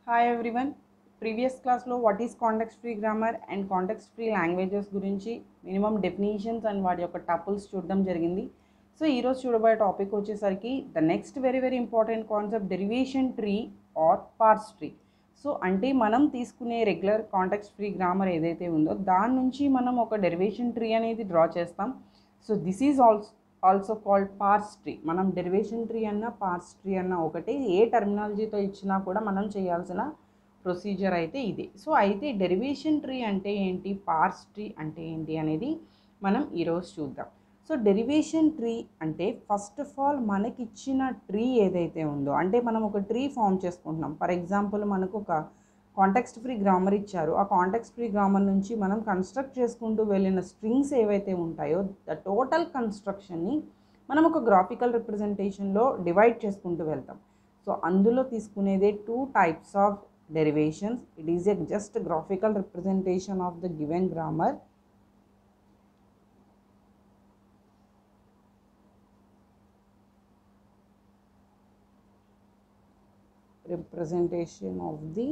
Hi everyone previous క్లాస్లో what is context free grammar and context free languages గురించి minimum definitions and వాటి యొక్క tuples చూడడం జరిగింది సో ఈరోజు చూడబోయే టాపిక్ వచ్చేసరికి the next very very important concept derivation tree or parse tree so అంటే మనం తీసుకునే రెగ్యులర్ కాంటెక్స్ట్ ఫ్రీ గ్రామర్ ఏదైతే ఉందో దాని నుంచి మనం ఒక డెరివేషన్ ట్రీ అనేది డ్రా చేస్తాం so this is also also called parse tree మనం డెరివేషన్ ట్రీ అన్న పార్స్ ట్రీ అన్న ఒకటే ఏ టర్మినాలజీతో ఇచ్చినా కూడా మనం చేయాల్సిన ప్రొసీజర్ అయితే ఇదే సో అయితే డెరివేషన్ ట్రీ అంటే ఏంటి పార్స్ ట్రీ అంటే ఏంటి అనేది మనం ఈరోజు చూద్దాం సో డెరివేషన్ ట్రీ అంటే ఫస్ట్ ఆఫ్ ఆల్ మనకి ఇచ్చిన ట్రీ ఏదైతే ఉందో అంటే మనం ఒక ట్రీ ఫామ్ చేసుకుంటున్నాం ఫర్ ఎగ్జాంపుల్ మనకు ఒక కాంటెక్స్ట్ ఫ్రీ గ్రామర్ ఇచ్చారు ఆ కాంటెక్స్ట్ ఫ్రీ గ్రామర్ నుంచి మనం కన్స్ట్రక్ట్ చేసుకుంటూ వెళ్ళిన స్ట్రింగ్స్ ఏవైతే ఉంటాయో ద టోటల్ కన్స్ట్రక్షన్ని మనం ఒక గ్రాఫికల్ రిప్రజెంటేషన్లో డివైడ్ చేసుకుంటూ వెళ్తాం సో అందులో తీసుకునేదే two types of derivations it is a just graphical representation of the given grammar representation of the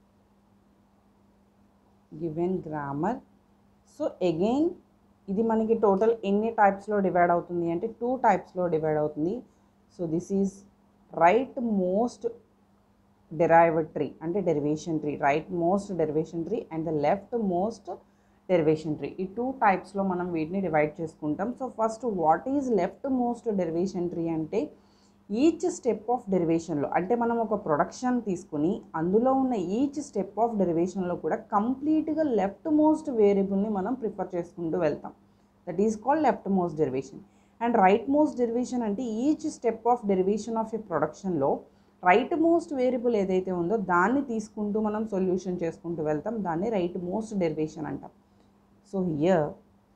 given grammar so again ఇది మనకి టోటల్ ఎన్ని టైప్స్లో డివైడ్ అవుతుంది అంటే టూ టైప్స్లో డివైడ్ అవుతుంది so this is rightmost derived tree అంటే derivation tree right most derivation tree and the leftmost derivation tree ఈ టూ టైప్స్లో మనం వీటిని డివైడ్ చేసుకుంటాం so first what is leftmost derivation tree అంటే each step of డెరివేషన్లో అంటే మనం ఒక ప్రొడక్షన్ తీసుకుని అందులో ఉన్న ఈచ్ స్టెప్ ఆఫ్ డెరివేషన్లో కూడా కంప్లీట్గా లెఫ్ట్ మోస్ట్ వేరియబుల్ని మనం ప్రిఫర్ చేసుకుంటూ వెళ్తాం that is called leftmost derivation and right most derivation అంటే each step of derivation of a ప్రొడక్షన్లో రైట్ మోస్ట్ వేరియబుల్ ఏదైతే ఉందో దాన్ని తీసుకుంటూ మనం సొల్యూషన్ చేసుకుంటూ వెళ్తాం దాన్ని రైట్ మోస్ట్ డెరివేషన్ అంటాం so here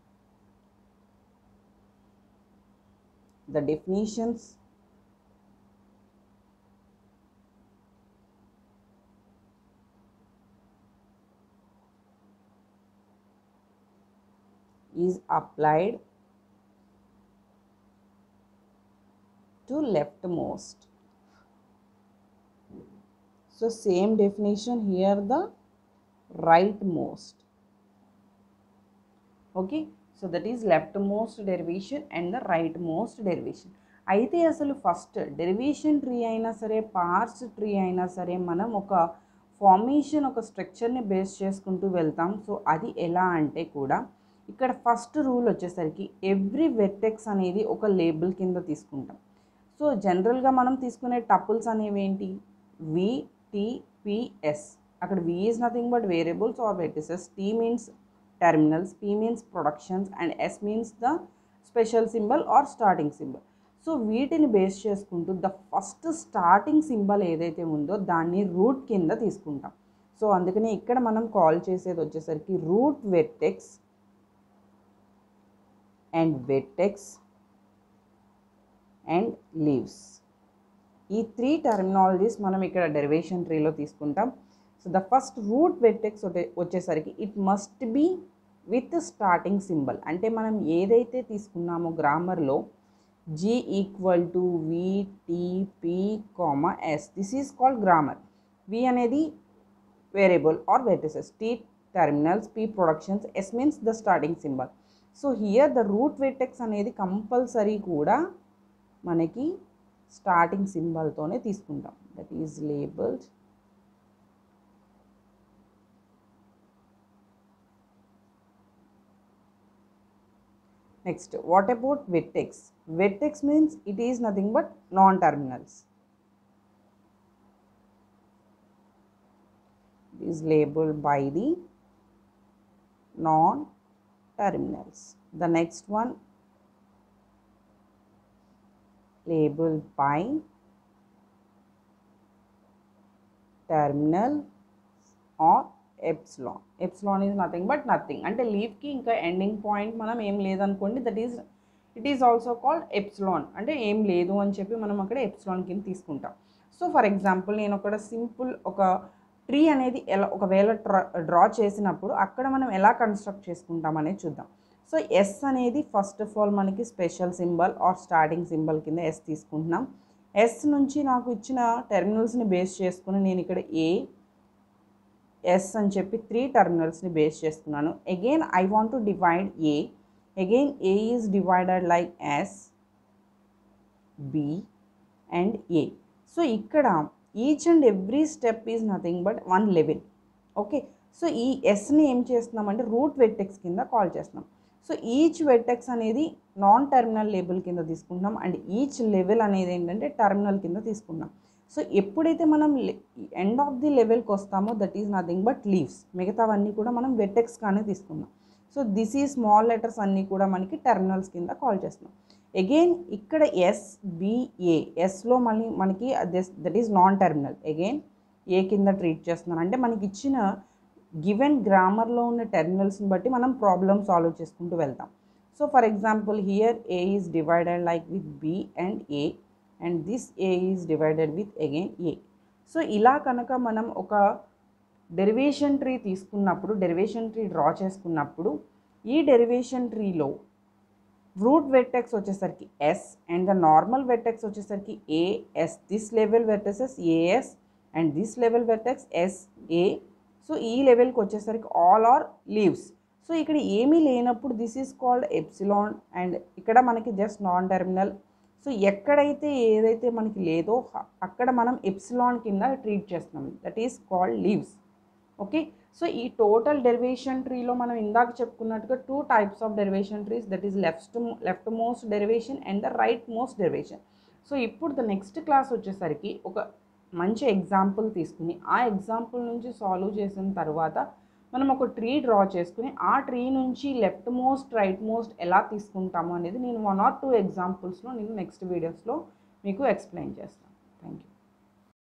the definitions is applied to leftmost. So same definition here the rightmost. Okay, so that is leftmost derivation and the rightmost derivation. అయితే అసలు ఫస్ట్ డెరివేషన్ ట్రీ అయినా సరే పార్ట్స్ ట్రీ అయినా సరే మనం ఒక ఫార్మేషన్ ఒక స్ట్రక్చర్ని బేస్ చేసుకుంటూ వెళ్తాం సో అది ఎలా అంటే కూడా ఇక్కడ ఫస్ట్ రూల్ వచ్చేసరికి ఎవ్రీ వెర్టెక్స్ అనేది ఒక లేబుల్ కింద తీసుకుంటాం సో జనరల్గా మనం తీసుకునే టపుల్స్ అనేవి ఏంటి వి టీ పిఎస్ అక్కడ V is nothing but variables or vertices T means terminals P means productions and S means the special symbol or starting symbol so వీటిని బేస్ చేసుకుంటూ ద ఫస్ట్ స్టార్టింగ్ సింబల్ ఏదైతే ఉందో దాన్ని route కింద తీసుకుంటాం so అందుకనే ఇక్కడ మనం కాల్ చేసేది వచ్చేసరికి root vertex and vertex and leaves ఈ త్రీ టర్మినాలజీస్ మనం ఇక్కడ డెరివేషన్ ట్రీలో తీసుకుంటాం so the first root vertex వచ్చేసరికి it must be with starting symbol అంటే మనం ఏదైతే తీసుకున్నామో గ్రామర్లో G equal to V T P comma S this is called grammar V అనేది variable or vertices T terminals P productions S means the starting symbol so here the root vertex అనేది compulsory కూడా మనకి starting సింబల్తోనే తీసుకుంటాం that is labeled next what about vertex vertex means it is nothing but non terminals it is labeled by the non terminals. The next one labeled by terminal or epsilon. Epsilon is nothing but nothing. అంటే లీవ్కి ఇంకా ending point మనం ఏం లేదనుకోండి that is it is also called epsilon అంటే ఏం లేదు అని చెప్పి మనం అక్కడ ఎప్సిలాన్ కింద తీసుకుంటాం సో ఫర్ ఎగ్జాంపుల్ నేను ఒక సింపుల్ ఒక ట్రీ అనేది ఎలా ఒకవేళ డ్రా డ్రా చేసినప్పుడు అక్కడ మనం ఎలా కన్స్ట్రక్ట్ చేసుకుంటాం అనేది చూద్దాం సో ఎస్ అనేది ఫస్ట్ ఆఫ్ ఆల్ మనకి special symbol or starting symbol కింద ఎస్ తీసుకుంటున్నాం ఎస్ నుంచి నాకు ఇచ్చిన టెర్మినల్స్ని బేస్ చేసుకుని నేను ఇక్కడ ఏ ఎస్ అని చెప్పి త్రీ టర్మినల్స్ని బేస్ చేస్తున్నాను again I want to divide A again A is divided like S B and A so ఇక్కడ each and every step is nothing but one level okay so ఈ ఎస్ని ఏం చేస్తున్నామంటే రూట్ వెట్టెక్స్ కింద కాల్ చేస్తున్నాం so each వెట్టెక్స్ అనేది non terminal label కింద తీసుకుంటున్నాం అండ్ ఈచ్ లెవెల్ అనేది ఏంటంటే టర్మినల్ కింద తీసుకున్నాం సో ఎప్పుడైతే మనం ఎండ్ ఆఫ్ ది లెవెల్కి వస్తామో that is nothing but leaves మిగతావన్నీ కూడా మనం వెట్టెక్స్ కానీ తీసుకున్నాం సో దిస్ ఈ స్మాల్ లెటర్స్ అన్నీ కూడా మనకి టర్మినల్స్ కింద కాల్ చేస్తున్నాం అగైన్ ఇక్కడ ఎస్ బిఏ ఎస్లో మళ్ళీ మనకి that is non terminal again A కింద ట్రీట్ చేస్తున్నాను అంటే మనకి ఇచ్చిన గివెన్ గ్రామర్లో ఉన్న టెర్మినల్స్ని బట్టి మనం ప్రాబ్లమ్ సాల్వ్ చేసుకుంటూ వెళ్తాం so for example here A is divided like with B and A and this A is divided with again A so ఇలా కనుక మనం ఒక డెరివేషన్ ట్రీ తీసుకున్నప్పుడు డెరివేషన్ ట్రీ డ్రా చేసుకున్నప్పుడు ఈ డెరివేషన్ ట్రీలో రూట్ వెట్టెక్స్ వచ్చేసరికి S and the normal vertex వచ్చేసరికి A S this level vertices A S and this level vertex S A so ఈ లెవెల్కి వచ్చేసరికి ఆల్ ఆర్ లీవ్స్ సో ఇక్కడ ఏమీ లేనప్పుడు this is called epsilon and ఇక్కడ మనకి జస్ట్ నాన్ టెర్మినల్ సో ఎక్కడైతే ఏదైతే మనకి లేదో అక్కడ మనం ఎప్సిలాన్ కింద ట్రీట్ చేస్తున్నాం that is called leaves okay so ఈ టోటల్ డెరివేషన్ ట్రీలో మనం ఇందాక చెప్పుకున్నట్టుగా two types of derivation trees that is left leftmost derivation and the right most derivation so ఇప్పుడు ద నెక్స్ట్ క్లాస్ వచ్చేసరికి ఒక మంచి ఎగ్జాంపుల్ తీసుకుని ఆ ఎగ్జాంపుల్ నుంచి సాల్వ్ చేసిన తర్వాత మనం ఒక ట్రీ డ్రా చేసుకుని ఆ ట్రీ నుంచి లెఫ్ట్ మోస్ట్ రైట్ మోస్ట్ ఎలా తీసుకుంటాము అనేది నేను వన్ ఆర్ టూ ఎగ్జాంపుల్స్లో నేను నెక్స్ట్ వీడియోస్లో మీకు ఎక్స్ప్లెయిన్ చేస్తాను థ్యాంక్ యూ